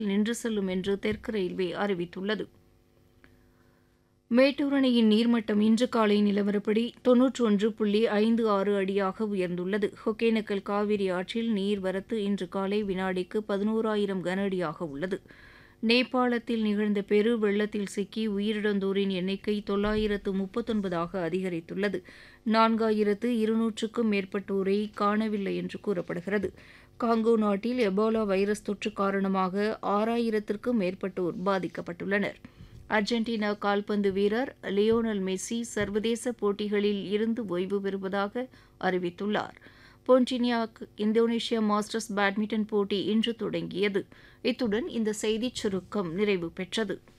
நின்று செல்லும் என்று தெற்கு ரயில்வே அறிவித்துள்ளது மேட்டூர் அணையின் நீர்மட்டம் இன்று காலை நிலவரப்படி தொன்னூற்று ஒன்று புள்ளி ஐந்து ஆறு அடியாக உயர்ந்துள்ளது ஒகேனக்கல் காவிரி ஆற்றில் நீர்வரத்து இன்று காலை வினாடிக்கு பதினோராயிரம் கன அடியாக உள்ளது நேபாளத்தில் நிகழ்ந்த பெரு வெள்ளத்தில் சிக்கி உயிரிழந்தோரின் எண்ணிக்கை தொள்ளாயிரத்து முப்பத்தொன்பதாக அதிகரித்துள்ளது நான்காயிரத்து இருநூற்றுக்கும் மேற்பட்டோரை காணவில்லை என்று கூறப்படுகிறது காங்கோ நாட்டில் எபோலா வைரஸ் தொற்று காரணமாக ஆறாயிரத்திற்கும் மேற்பட்டோர் பாதிக்கப்பட்டுள்ளனர் அர்ஜென்டினா கால்பந்து வீரர் லியோனல் மெஸ்ஸி சர்வதேச போட்டிகளில் இருந்து ஓய்வு பெறுவதாக அறிவித்துள்ளார் போன்டினியாக் இந்தோனேஷியா மாஸ்டர்ஸ் பேட்மிண்டன் போட்டி இன்று தொடங்கியது இத்துடன் இந்த செய்திச் சுருக்கம் நிறைவு பெற்றது